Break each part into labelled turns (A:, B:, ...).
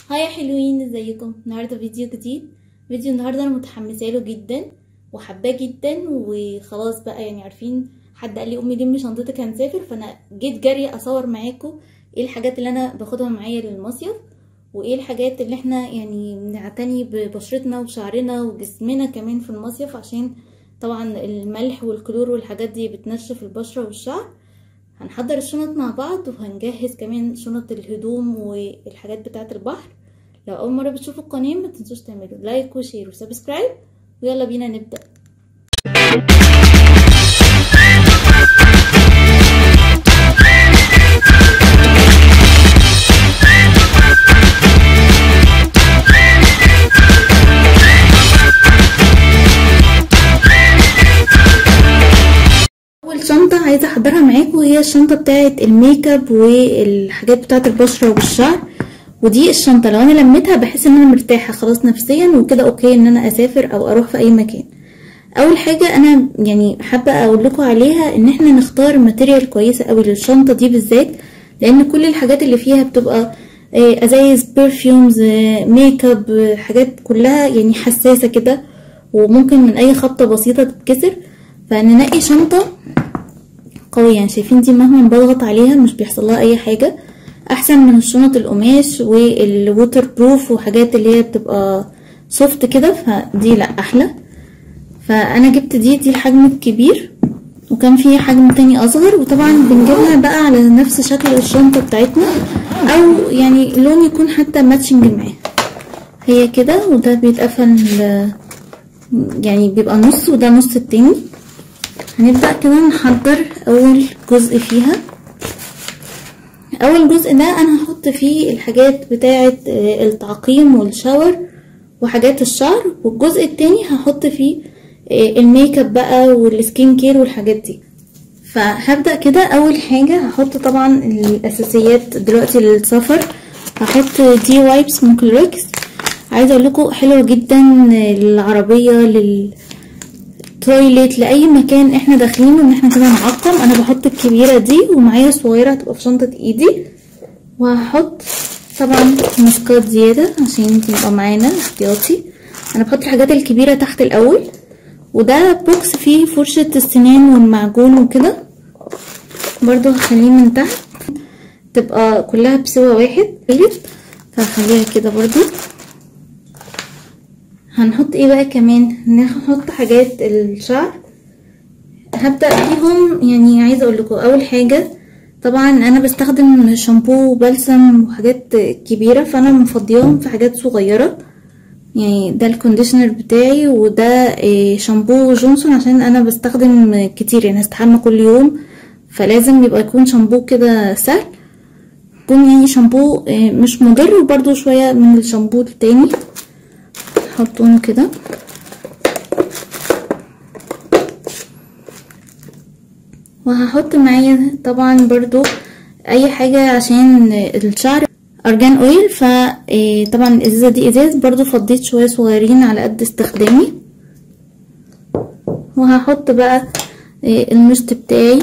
A: هاي يا حلوين ازيكم النهارده فيديو جديد فيديو النهارده انا متحمسه له جدا وحباه جدا وخلاص بقى يعني عارفين حد قال لي امي لمي شنطتك هنسافر فانا جيت جاريه اصور معاكم ايه الحاجات اللي انا باخدها معايا للمصيف وايه الحاجات اللي احنا يعني بنعتني ببشرتنا وشعرنا وجسمنا كمان في المصيف عشان طبعا الملح والكلور والحاجات دي بتنشف البشره والشعر هنحضر الشنط مع بعض وهنجهز كمان شنط الهدوم والحاجات بتاعه البحر لو اول مره بتشوفوا القناه ما تنسوش تعملوا لايك وشير وسبسكرايب ويلا بينا نبدا اول شنطه عايزه احضرها معاكم وهي الشنطه بتاعه الميك اب والحاجات بتاعه البشره والشعر ودي الشنطه لو انا لميتها بحس ان انا مرتاحه خلاص نفسيا وكده اوكي ان انا اسافر او اروح في اي مكان اول حاجه انا يعني حابه اقول لكم عليها ان احنا نختار ماتيريال كويسه قوي للشنطه دي بالذات لان كل الحاجات اللي فيها بتبقى ازايز برفيومز ميك اب حاجات كلها يعني حساسه كده وممكن من اي خبطه بسيطه تتكسر فننقي شنطه قوية يعني شايفين دي مهما بضغط عليها مش بيحصل لها اي حاجة احسن من الشنط القماش والووتر بروف وحاجات اللي هي بتبقى سوفت كده فدي لا احلى فانا جبت دي دي الحجم الكبير وكان في حجم تاني اصغر وطبعا بنجيبها بقى على نفس شكل الشنطة بتاعتنا او يعني لون يكون حتى ماتشنج معاه هي كده وده بيتقفل يعني بيبقى نص وده نص التاني هنبدأ كده نحضر أول جزء فيها أول جزء ده أنا هحط فيه الحاجات بتاعة التعقيم والشاور وحاجات الشعر والجزء التاني هحط فيه الميك اب بقى والسكين كير والحاجات دي فهبدأ كده أول حاجة هحط طبعا الأساسيات دلوقتي للسفر هحط دي وايبس من كلوركس عايزة أقول لكم حلوة جدا للعربية لل تويليت لاي مكان احنا داخلينه ان احنا كده نعقم انا بحط الكبيره دي ومعايا الصغيره هتبقى في شنطه ايدي وهحط طبعا ماسكات زياده عشان تبقى معانا احتياطي انا بحط الحاجات الكبيره تحت الاول وده بوكس فيه فرشه السنان والمعجون وكده برضو هخليه من تحت تبقى كلها بسوى واحد فهخليها كده برضو هنحط ايه بقى كمان نحط حاجات الشعر هبدأ فيهم يعني عايزة اقول لكم اول حاجة طبعا انا بستخدم شامبو وبلسم وحاجات كبيرة فانا مفضياهم في حاجات صغيرة يعني ده الكونديشنر بتاعي وده شامبو جونسون عشان انا بستخدم كتير يعني هستحمى كل يوم فلازم يبقى يكون شامبو كده سهل يكون يعني شامبو مش مضر وبرده شوية من الشامبو التاني هحطهم كده وهحط معايا طبعا برضو اي حاجة عشان الشعر ارجان اويل فطبعا الازازة دي ازاز برضو فضيت شوية صغيرين على قد استخدامي وهحط بقى المشط بتاعي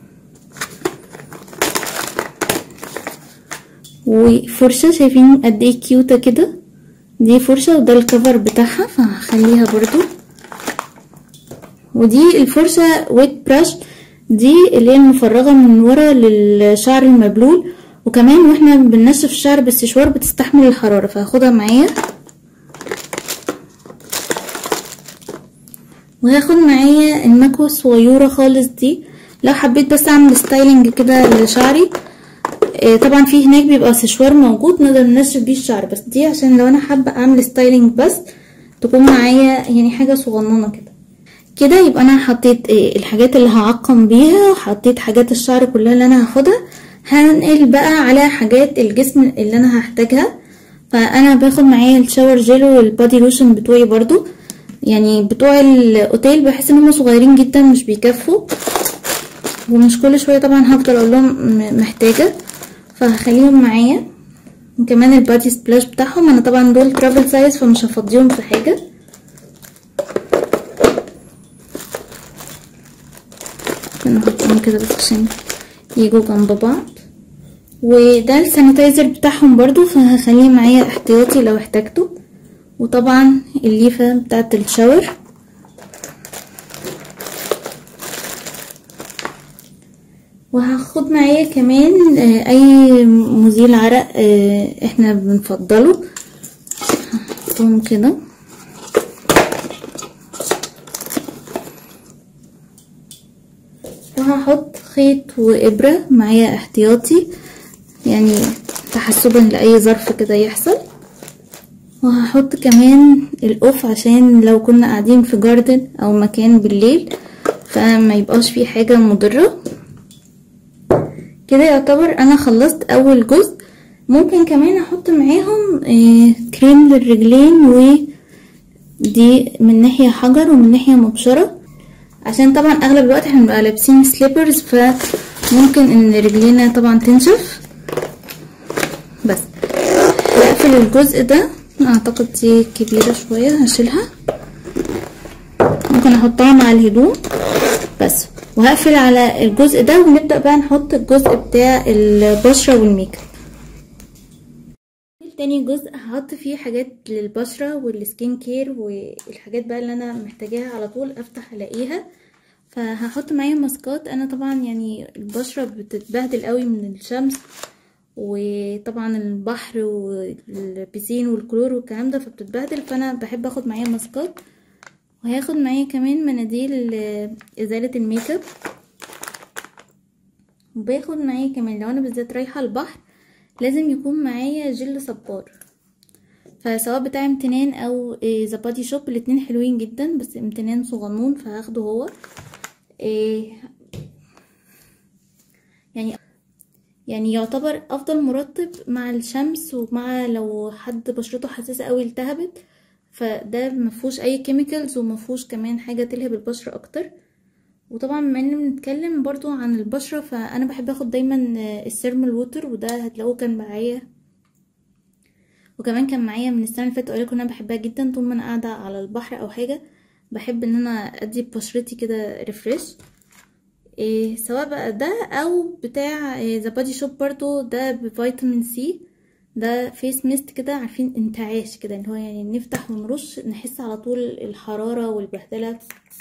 A: وفرشة شايفين قد ايه كيوتة كده دي فرشة وده الكفر بتاعها فهخليها برضو ودي الفرشة ويت براش دي اللي هي المفرغة من ورا للشعر المبلول وكمان واحنا بننشف الشعر بالسشوار بتستحمل الحرارة فهاخدها معايا وهاخد معايا المكوة الصغيرة خالص دي لو حبيت بس اعمل ستايلنج كده لشعري طبعا في هناك بيبقى سشوار موجود نقدر ننشف بيه الشعر بس دي عشان لو انا حابه اعمل ستايلنج بس تكون معايا يعني حاجه صغننه كده كده يبقى انا حطيت الحاجات اللي هعقم بيها وحطيت حاجات الشعر كلها اللي انا هاخدها هنقل بقى على حاجات الجسم اللي انا هحتاجها فانا باخد معايا الشاور جيل والبادي لوشن بتوعي برضو يعني بتوع الاوتيل بحس ان هم صغيرين جدا مش بيكفوا ومش كل شويه طبعا هفضل اقول لهم محتاجه فهخليهم معايا وكمان البادي سبلاش بتاعهم انا طبعا دول ترافل سايز فمش هفضيهم في حاجه نحطهم كده بس عشان يجوا جنب بعض وده السانيتايزر بتاعهم برضو فهخليه معايا احتياطي لو احتاجته وطبعا الليفة بتاعت الشاور وهاخد معايا كمان آه، اي مزيل عرق آه، احنا بنفضله هحطهم كده وهحط خيط وابرة معايا احتياطي يعني تحسبا لأي ظرف كده يحصل وهحط كمان القف عشان لو كنا قاعدين في جاردن او مكان بالليل فما يبقاش فيه حاجة مضرة كده يعتبر انا خلصت اول جزء ممكن كمان احط معاهم آه، كريم للرجلين ودي من ناحية حجر ومن ناحية مبشرة عشان طبعا اغلب الوقت احنا بنبقى لابسين سليبرز فممكن ان رجلينا طبعا تنشف بس هقفل الجزء ده اعتقد دي كبيرة شوية هشيلها ممكن احطها مع الهدوم بس وهقفل على الجزء ده ونبدأ بقى نحط الجزء بتاع البشرة والميك اب تاني جزء هحط فيه حاجات للبشرة والسكين كير والحاجات بقى اللي انا محتاجاها على طول افتح الاقيها فهحط معايا ماسكات انا طبعا يعني البشرة بتتبهدل قوي من الشمس وطبعا البحر والبسين والكلور والكلام ده فبتتبهدل فانا بحب اخد معايا ماسكات وهاخد معايا كمان مناديل ازالة الميك اب وباخد معايا كمان لو انا بالذات رايحة البحر لازم يكون معايا جل صبار فسواء بتاع امتنان او ذا بادي شوب الاتنين حلوين جدا بس امتنان صغنون فهاخده هو إيه يعني يعني يعتبر افضل مرطب مع الشمس ومع لو حد بشرته حساسه قوي التهبت فده مفهوش اي كيميكالز ومفهوش كمان حاجه تلهب البشره اكتر وطبعا بما اننا بنتكلم برضو عن البشره فانا بحب اخد دايما السيرمال ووتر وده هتلاقوه كان معايا وكمان كان معايا من السنه اللي فاتت اقولكم انا بحبها جدا طول ما انا قاعده على البحر او حاجه بحب ان انا ادي بشرتي كده ريفريش إيه سواء بقى ده او بتاع ذا بادي شوب برضو ده بفيتامين سي ده فيس ميست كده عارفين انتعاش كده اللي هو يعني نفتح ونرش نحس على طول الحرارة والبهدلة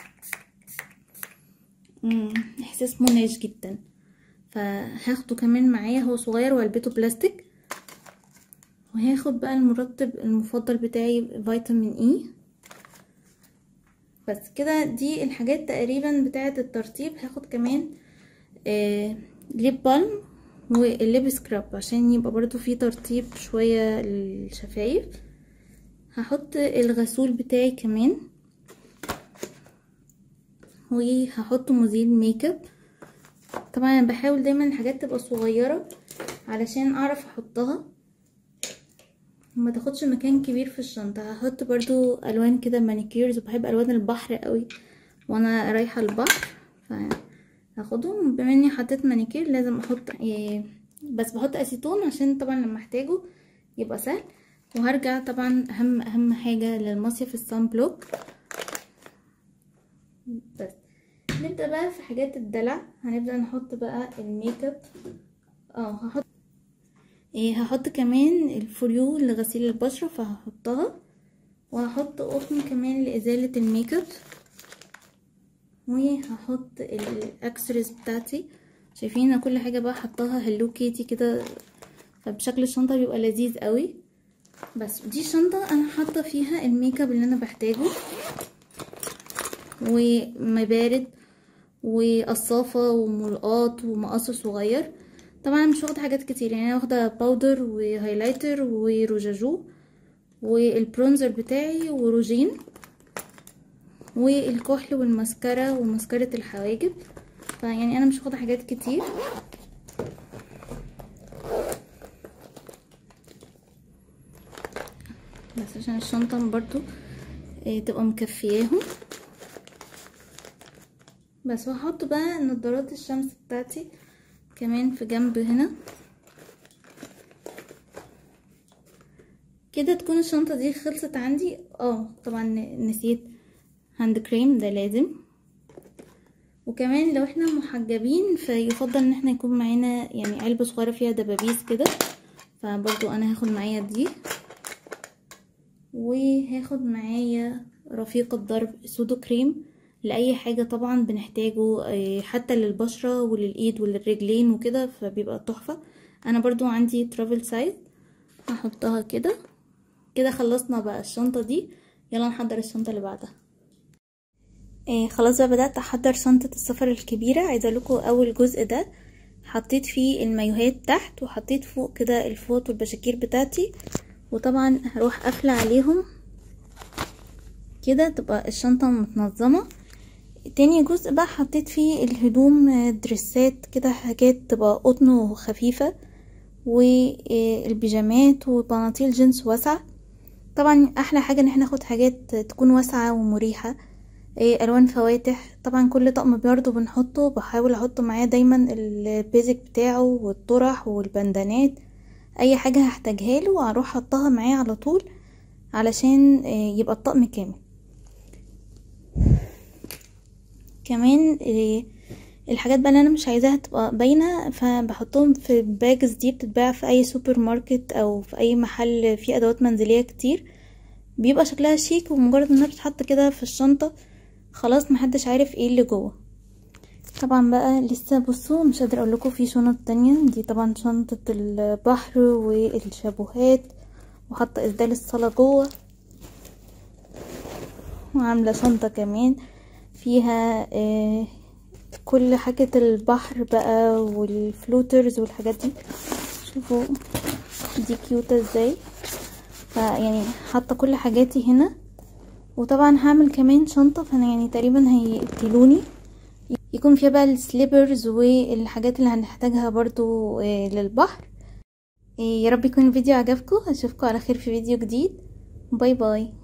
A: مم، احساس منعش جدا فهاخده كمان معايا هو صغير وعلبته بلاستيك وهاخد بقى المرطب المفضل بتاعي فيتامين اي بس كده دي الحاجات تقريبا بتاعه الترطيب هاخد كمان آه ليب بالم والليب سكراب عشان يبقى برضو في ترطيب شوية للشفايف هحط الغسول بتاعي كمان وهحط مزيل ميك اب طبعا انا بحاول دايما الحاجات تبقى صغيرة علشان اعرف احطها وما تاخدش مكان كبير في الشنطة هحط برضو الوان كده مانيكيرز وبحب الوان البحر قوي وانا رايحة البحر فهاخدهم بما اني حطيت مانيكير لازم احط إيه بس بحط اسيتون عشان طبعا لما احتاجه يبقى سهل وهرجع طبعا اهم اهم حاجة للمصيف الصن بلوك بس نبدأ بقى في حاجات الدلع هنبدأ نحط بقى الميك اب اه هحط ايه هحط كمان الفوريو لغسيل البشرة فهحطها وهحط قطن كمان لإزالة الميك اب وهحط الاكسسوارز بتاعتي شايفين انا كل حاجة بقى حطاها هلو كيتي كده فبشكل الشنطة بيبقى لذيذ قوي بس دي شنطة انا حاطة فيها الميك اب اللي انا بحتاجه ومبارد وقصافة وملقاط ومقص صغير طبعا مش واخده حاجات كتير يعني انا واخده باودر وهايلايتر وروجاجو والبرونزر بتاعي وروجين والكحل والماسكارا وماسكارة الحواجب فيعني انا مش واخده حاجات كتير بس عشان الشنطه برضو إيه تبقى مكفياهم بس وهحط بقى نضارات الشمس بتاعتي كمان في جنب هنا كده تكون الشنطة دي خلصت عندي اه طبعا نسيت هاند كريم ده لازم وكمان لو احنا محجبين فيفضل ان احنا يكون معانا يعني علبة صغيرة فيها دبابيس كده فبرضو انا هاخد معايا دي وهاخد معايا رفيق الضرب سودو كريم لأي حاجة طبعا بنحتاجه حتى للبشرة وللإيد وللرجلين وكده فبيبقى تحفة أنا برضو عندي ترافل سايز هحطها كده كده خلصنا بقى الشنطة دي يلا نحضر الشنطة اللي بعدها إيه خلاص بقى بدأت أحضر شنطة السفر الكبيرة عايزة لكم أول جزء ده حطيت فيه المايوهات تحت وحطيت فوق كده الفوط والبشاكير بتاعتي وطبعا هروح قافلة عليهم كده تبقى الشنطة متنظمة تاني جزء بقى حطيت فيه الهدوم دريسات كده حاجات تبقى قطن وخفيفة والبيجامات وبناطيل جينز واسعة طبعا احلى حاجة ان احنا ناخد حاجات تكون واسعة ومريحة الوان فواتح طبعا كل طقم برضه بنحطه بحاول احط معاه دايما البيزك بتاعه والطرح والبندانات اي حاجة هحتاجها له هروح احطها معاه على طول علشان يبقى الطقم كامل كمان الحاجات بقى اللي انا مش عايزاها تبقى باينه فبحطهم في باجز دي بتتباع في اي سوبر ماركت او في اي محل فيه ادوات منزليه كتير بيبقى شكلها شيك ومجرد انها بتتحط كده في الشنطه خلاص محدش عارف ايه اللي جوه طبعا بقى لسه بصوا مش قادره اقول لكم في شنط تانية دي طبعا شنطه البحر والشابوهات وحاطه اسدال الصلاه جوه وعامله شنطه كمان فيها آه كل حاجة البحر بقى والفلوترز والحاجات دي شوفوا دي كيوتة ازاي فيعني حاطة كل حاجاتي هنا وطبعا هعمل كمان شنطة فانا يعني تقريبا هيقتلوني يكون فيها بقى السليبرز والحاجات اللي هنحتاجها برضو آه للبحر آه يا رب يكون الفيديو عجبكم اشوفكم على خير في فيديو جديد باي باي